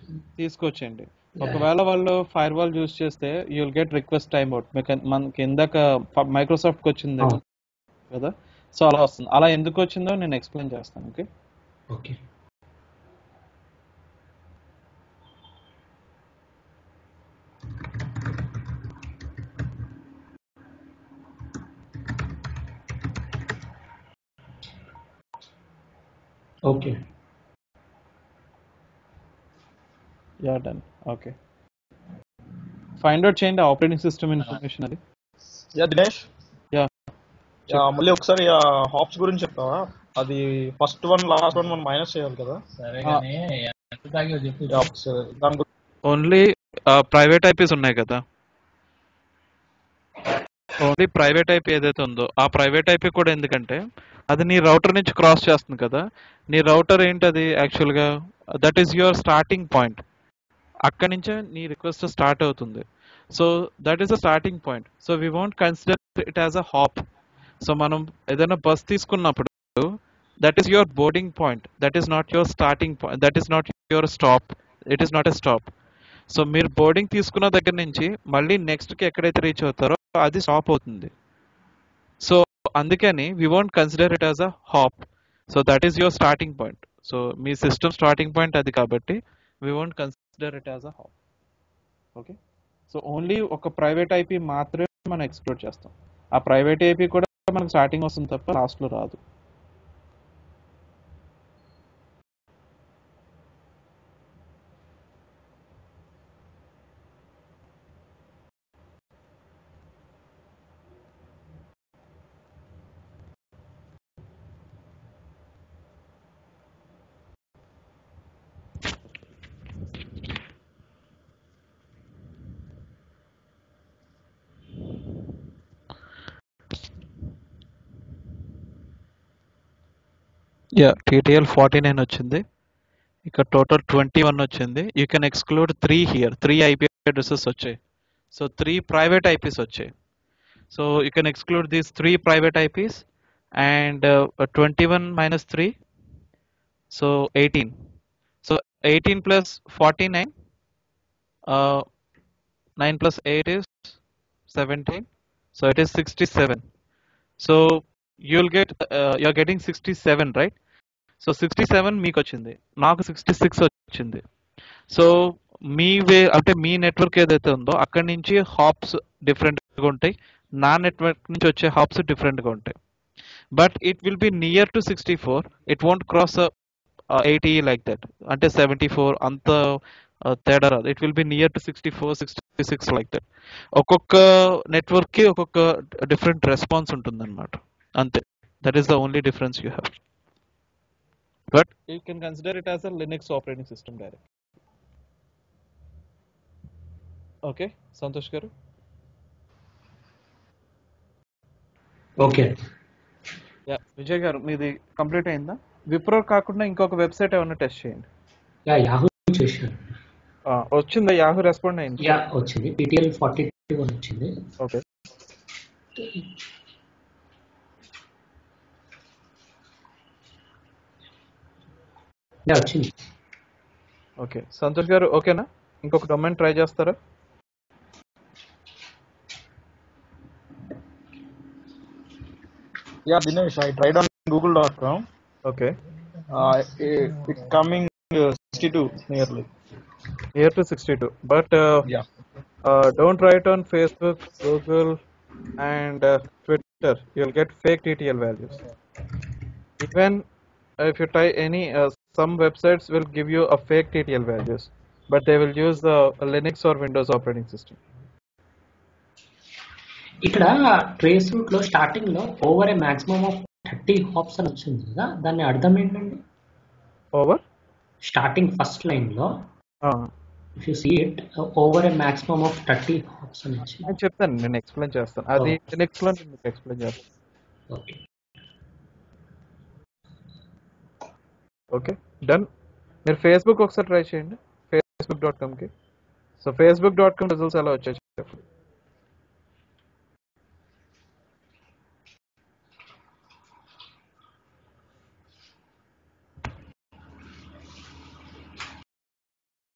తీసుకొచ్చేయండి ఒకవేళ వాళ్ళు firewall use చేస్తే you will get request time out మీకు మనకి ఇందాక మైక్రోసాఫ్ట్కి వచ్చింది అవును. కదా సో అలా వస్తుంది అలా ఎందుకు వచ్చిందో నేను ఎక్స్ప్లెయిన్ చేస్తాను okay okay okay ya done okay find out చేయండి ఆపరేటింగ్ సిస్టమ్ ఇన్ఫర్మేషన్ అది యా దినేష్ యా యా మళ్ళీ ఒకసారి ఆ హాప్స్ గురించి చెప్తావా అది ఫస్ట్ వన్ లాస్ట్ వన్ మనం మైనస్ చేయాలి కదా సరే కానీ ఎంత తాగావు చెప్పు యా, సరే. దాని గురించి ఓన్లీ ప్రైవేట్ ఐపీస్ ఉన్నాయి కదా ఓన్లీ ప్రైవేట్ ఐపీ ఏదైతే ఉందో ఆ ప్రైవేట్ ఐపీ కూడా ఎందుకంటే అది నీ రౌటర్ నుంచి క్రాస్ చేస్తుంది కదా నీ రౌటర్ ఏంటది యాక్చువల్గా that is your starting point అక్కడి నుంచే నీ రిక్వెస్ట్ స్టార్ట్ అవుతుంది so that is the starting point so we won't consider it as a hop so మనం ఏదైనా బస్ తీసుకున్నప్పుడు that is your boarding point that is not your starting point that is not your stop it is not a stop so మీరు boarding తీసుకున్న దగ్గర నుంచి మళ్ళీ next కి ఎక్కడైతే రీచ్ అవుతారో అది స్టాప్ అవుతుంది సో అందుకని we won't consider it as a hop so that is your starting point so మీ సిస్టమ్ స్టార్టింగ్ పాయింట్ అది కాబట్టి we won't consider it as a hop okay so only ఒక ప్రైవేట్ ఐపీ మాత్రమే మనం explore చేస్తాం ఆ private IP కూడా మనకు స్టార్టింగ్ వస్తుంది తప్ప లాస్ట్ లో రాదు యా టీటీఎల్ ఫార్టీ నైన్ వచ్చింది ఇక్కడ టోటల్ ట్వంటీ వన్ వచ్చింది you can exclude three here three IP addresses వచ్చాయి సో త్రీ ప్రైవేట్ ఐపీస్ వచ్చాయి so you can exclude these three private IPs and twenty one minus three so eighteen so eighteen plus forty nine nine plus eight is seventeen so it is sixty seven so you'll get you're getting sixty seven right so sixty seven మీకు వచ్చింది నాకు sixty six వచ్చింది so మీ way అంటే మీ network ఏదైతే ఉందో అక్కడి నుంచి హాప్స్ డిఫరెంట్గా ఉంటాయి నా నెట్వర్క్ నుంచి వచ్చే హాప్స్ డిఫరెంట్గా ఉంటాయి but it will be near to sixty four it won't cross eighty like that అంటే సెవెంటీ ఫోర్ అంత uh, తేడా రాదు it will be near to sixty four sixty six like that ఒక్కొక్క నెట్వర్క్ కి ఒక్కొక్క డిఫరెంట్ రెస్పాన్స్ ఉంటుంది అనమాట అంతే that is the only difference you have but you can consider it as a Linux operating system direct okay Santosh garu okay yeah Vijay గారు మీది complete అయిందా విప్రో కాకుండా ఇంకొక వెబ్సైట్ ఏమైనా టెస్ట్ చేయండి యా యాహూ చేశాను ఆ, వచ్చిందా యాహూ రెస్పాండ్ అయింది యా వచ్చింది పీటీఎల్ ఫార్టీ వన్ వచ్చింది ఓకే యా వచ్చింది ఓకే సంతోష్ గారు ఓకేనా ఇంకొక డొమైన్ ట్రై చేస్తారా ya Dinesh I tried on Google dot com okay it coming sixty two nearly near to sixty two but ya uh, don't write on Facebook, Google, and uh, Twitter. You'll get fake TTL values. Even if you try any, uh, some websites will give you a fake TTL values, but they will use the Linux or Windows operating system. ఇక్కడ trace route లో starting లో over a maximum of thirty hops అని వచ్చింది కదా దాని అర్థం ఏంటండి Over. Starting first line లో Uh, if you see it over a maximum of thirty hops అని వచ్చింది నేను చెప్తాను నేను ఎక్స్ప్లెయిన్ చేస్తాను అది Oh. Linux లో నేను మీకు ఎక్స్ప్లెయిన్ చేస్తాను ఓకే ఓకే డన్ మీరు ఫేస్బుక్ ఒకసారి ట్రై చేయండి ఫేస్బుక్ డాట్ కామ్కి so Facebook dot com results ఎలా వచ్చాయి చెప్పండి